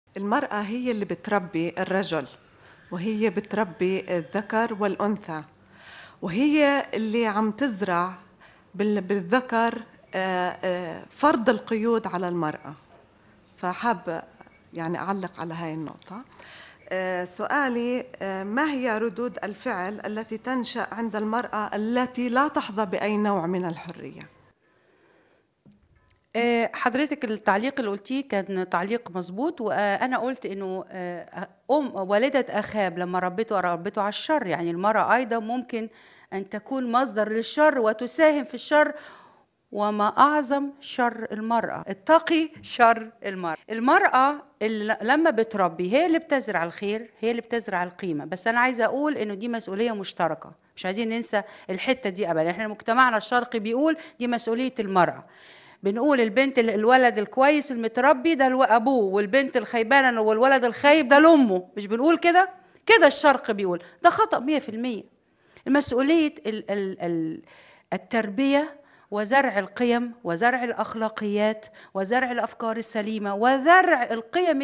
المرأة هي اللي بتربي الرجل وهي بتربي الذكر والأنثى وهي اللي عم تزرع بال- بالذكر آه، آه، فرض القيود على المرأة فحاب يعني أعلق على هاي النقطة آه، سؤالي آه، ما هي ردود الفعل التي تنشأ عند المرأة التي لا تحظى بأي نوع من الحرية؟ آه، حضرتك التعليق اللي قلتيه كان تعليق مظبوط وانا قلت انه آه، ام والده اخاب لما ربته ربته على الشر يعني المراه ايضا ممكن ان تكون مصدر للشر وتساهم في الشر وما اعظم شر المراه اتقي شر المراه المراه اللي لما بتربي هي اللي بتزرع الخير هي اللي بتزرع القيمه بس انا عايزه اقول انه دي مسؤوليه مشتركه مش عايزين ننسى الحته دي ابدا احنا مجتمعنا الشرقي بيقول دي مسؤوليه المراه بنقول البنت ال- الولد الكويس المتربي ده لو- ابوه والبنت الخيبانه والولد الخايب ده لامه مش بنقول كده كده الشرق بيقول ده خطا 100% مسؤوليه ال- ال- ال- التربيه وزرع القيم وزرع الاخلاقيات وزرع الافكار السليمه وزرع القيم